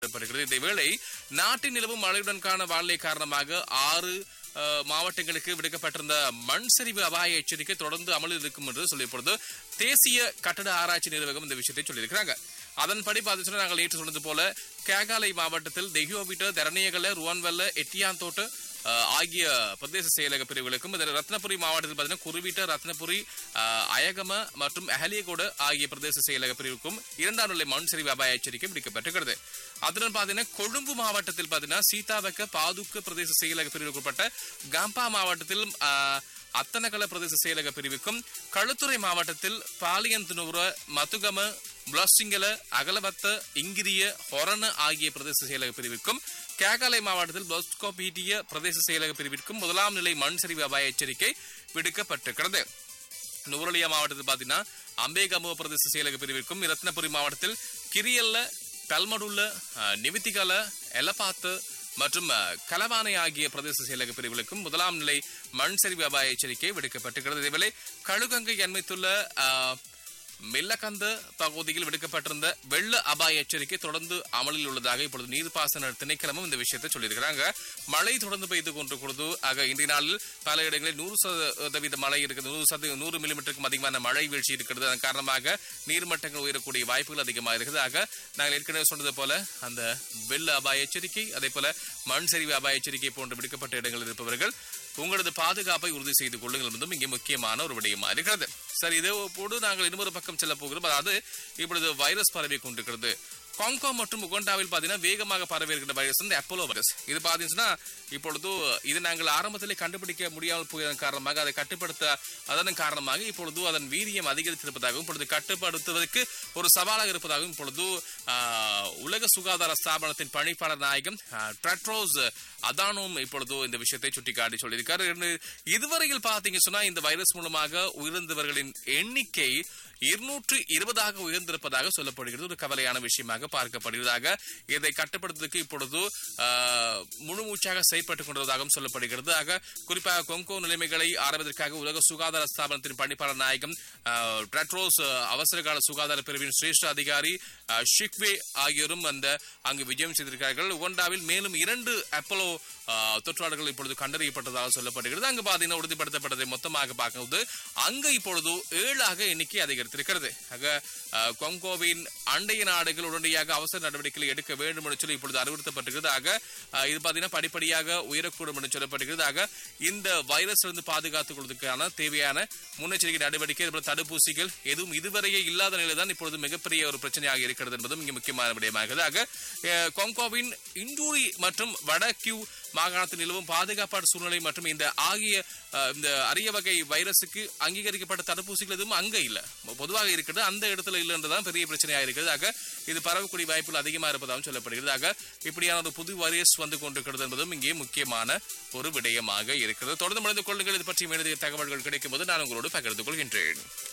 குறிப்பிடப்படுகிறது இதேவேளை நாட்டின் நிலவும் மழையுடன் காண வானிலை காரணமாக ஆறு அஹ், மாவட்டங்களுக்கு விடுக்கப்பட்டிருந்த மண் சரிவு அபாய எச்சரிக்கை தொடர்ந்து அமலில் இருக்கும் என்று சொல்லப்படுது தேசிய கட்டட ஆராய்ச்சி நிர்வாகம் இந்த விஷயத்தை சொல்லியிருக்கிறாங்க அதன்படி பார்த்தீங்கன்னா நாங்கள் நேற்று சொன்னது போல கேகாலை மாவட்டத்தில் தெஹியோவிட்ட தரணியகல ருவான்வெல்ல எட்டியாந்தோட்டு அஹ், ஆகிய பிரதேச செயலக பிரிவுகளுக்கும் இதில் ரத்னபுரி மாவட்டத்தில் பார்த்தீங்கன்னா குருவிட்ட ரத்னபுரி அஹ், அயகம மற்றும் அஹலியகோடு ஆகிய பிரதேச செயலக பிரிவுக்கும் இரண்டாம் நிலை மண் சரிவு அபாய எச்சரிக்கை விடுக்கப்பட்டிருக்கிறது அதுடன் பார்த்தீங்கன்னா கொழும்பு மாவட்டத்தில் பார்த்தீங்கன்னா சீதாவக்க பாதுக்க பிரதேச செயலக பிரிவுக்கு உட்பட்ட கம்பா மாவட்டத்தில் அஹ், அத்தனகல பிரதேச செயலக பிரிவுக்கும் களுத்துறை மாவட்டத்தில் பாலியந்துனுர மதுகம புலசிங்கல அகலவத்த இங்கிரிய ஹொரண ஆகிய பிரதேச செயலக பிரிவுக்கும் கேகாலை மாவட்டத்தில் பொஸ்கோபீட்டிய பிரதேச செயலக பிரிவிற்கும் முதலாம் நிலை மண் சரிவு அபாய எச்சரிக்கை விடுக்கப்பட்டிருக்கிறது நுவரலியா மாவட்டத்தில் பார்த்தீங்கன்னா அம்பேகமுவ பிரதேச செயலக பிரிவிற்கும் ரத்னபுரி மாவட்டத்தில் கிரியல்ல பல்மடுள்ள அஹ், நிவித்திகல எலப்பாத்து மற்றும் அஹ், கலவானை ஆகிய பிரதேச செயலக பிரிவுகளுக்கும் முதலாம் நிலை மண் சரிவு அபாய எச்சரிக்கை விடுக்கப்பட்டிருக்கிறது இதேவேளை கழுகங்கை அண்மைத்துள்ள அஹ், மில்லகந்த பகுதியில் விடுக்கப்பட்டிருந்த வெள்ள அபாய எச்சரிக்கை தொடர்ந்து அமலில் உள்ளதாக இப்பொழுது நீர்ப்பாசன திணைக்களமும் இந்த விஷயத்தை சொல்லியிருக்கிறாங்க மழை தொடர்ந்து பெய்து கொண்டிருக்கிறது ஆக இன்றைய நாளில் பல இடங்களில் நூறு சதவீத மழை இருக்குது நூறு சதவீத நூறு மில்லிமீட்டருக்கும் அதிகமான மழை வீழ்ச்சி இருக்கிறது அதன் காரணமாக நீர்மட்டங்கள் உயரக்கூடிய வாய்ப்புகள் அதிகமாக இருக்குது ஆக நாங்கள் ஏற்கனவே சொன்னது போல அந்த வெள்ள அபாய எச்சரிக்கை அதே போல மண் சரிவு அபாய எச்சரிக்கை போன்று விடுக்கப்பட்ட இடங்களில் இருப்பவர்கள் உங்களது பாதுகாப்பை உறுதி செய்து கொள்ளுங்கள் என்பதும் இங்கே முக்கியமான ஒரு விடயமா இருக்கிறது சரி இதோடு நாங்கள் இன்னொரு பக்கம் செல்ல போகிறோம் அதாவது இப்பொழுது வைரஸ் பரவி கொண்டிருக்கிறது காங்கோ மற்றும் உகண்டாவில் பார்த்தீங்கன்னா வேகமாக பரவி இருக்கிற வைரஸ் இந்த அப்போலோ வைரஸ் இது பார்த்தீங்கன்னா இப்பொழுது இது நாங்கள் ஆரம்பத்திலே கண்டுபிடிக்க முடியாமல் போயதன் காரணமாக அதை கட்டுப்படுத்த அதன் காரணமாக இப்பொழுது அதன் வீரியம் அதிகரித்திருப்பதாகவும் இப்பொழுது கட்டுப்படுத்துவதற்கு ஒரு சவாலாக இருப்பதாகவும் இப்பொழுது ஆஹ், உலக சுகாதார ஸ்தாபனத்தின் பணிப்பாளர் நாயகம் ஆஹ், டெட்ரோஸ் அதானும் இப்பொழுது இந்த விஷயத்தை சுட்டிக்காட்டி சொல்லியிருக்காரு இன்னு- இதுவரையில் பார்த்தீங்க சொன்னா இந்த வைரஸ் மூலமாக உயிரிழந்தவர்களின் எண்ணிக்கை இருநூற்று இருபதாக உயர்ந்திருப்பதாக சொல்லப்படுகிறது ஒரு கவலையான விஷயமாக பார்க்கப்படுகிறதாக இதை கட்டுப்படுத்துவதற்கு இப்பொழுது ஆஹ், முழு மூச்சாக செயற்பட்டுக் கொண்டிருப்பதாகவும் சொல்லப்படுகிறது ஆக குறிப்பாக கொங்கோ நிலைமைகளை ஆராய்வதற்காக உலக சுகாதார ஸ்தாபனத்தின் பணிப்பாளர் நாயகம் ஆஹ், டெட்ரோஸ் ஆஹ், அவசரகால சுகாதார பிரிவின் சிரேஷ்ட அதிகாரி ஆஹ், ஷிக்வே ஆகியோரும் அந்த அங்கு விஜயம் செய்திருக்கிறார்கள் உகண்டாவில் மேலும் இரண்டு அப்போலோ ஆஹ், தொற்றாளர்கள் இப்பொழுது கண்டறியப்பட்டதாக சொல்லப்படுகிறது அங்கு பாத்தீங்கன்னா உறுதிப்படுத்தப்பட்டதை மொத்தமாக பார்க்கும்போது அங்கு இப்பொழுது ஏழாக எண்ணிக்கை அதிகரித்திருக்கிறது ஆக ஆஹ், கொங்கோவின் அண்டைய நாடுகள் உடனடியாக அவசர நடவடிக்கைகளை எடுக்க வேண்டும் என்று சொல்லி இப்பொழுது அறிவுறுத்தப்பட்டிருக்கிறது ஆக ஆஹ், இது பாத்தீங்கன்னா படிப்படியாக உயரக்கூடும் என்று சொல்லப்படுகிறது ஆக இந்த வைரஸ் இருந்து பாதுகாத்துக் கொள்வதற்கான தேவையான முன்னெச்சரிக்கை நடவடிக்கை அதுபோல தடுப்பூசிகள் எதுவும் இதுவரையே இல்லாத நிலையில் தான் இப்பொழுது மிகப்பெரிய ஒரு பிரச்சனையாக இருக்கிறது என்பதும் இங்கே முக்கியமான விடயமாகிறது ஆக அஹ், கொங்கோவின் இண்டூரி மற்றும் வடகியூ மாகாணத்தில் நிலவும் பாதுகாப்பாடு சூழ்நிலை மற்றும் இந்த ஆகிய அஹ், இந்த அரிய வகை வைரஸுக்கு அங்கீகரிக்கப்பட்ட தடுப்பூசிகள் எதுவும் அங்க இல்ல பொதுவாக இருக்கிறது அந்த இடத்துல இல்லைன்றதான் பெரிய பிரச்சனையாக இருக்கிறது ஆக இது பரவக்கூடிய வாய்ப்புகள் அதிகமாக இருப்பதாகவும் சொல்லப்படுகிறது ஆக இப்படியான ஒரு புது வைரஸ் வந்து கொண்டிருக்கிறது என்பதும் இங்கே முக்கியமான ஒரு விடயமாக இருக்கிறது தொடர்ந்து மனித கொள்ளுங்கள் இது பற்றி மேலதிக தகவல்கள் கிடைக்கும் போது நான் உங்களோடு பகிர்ந்து கொள்கின்றேன்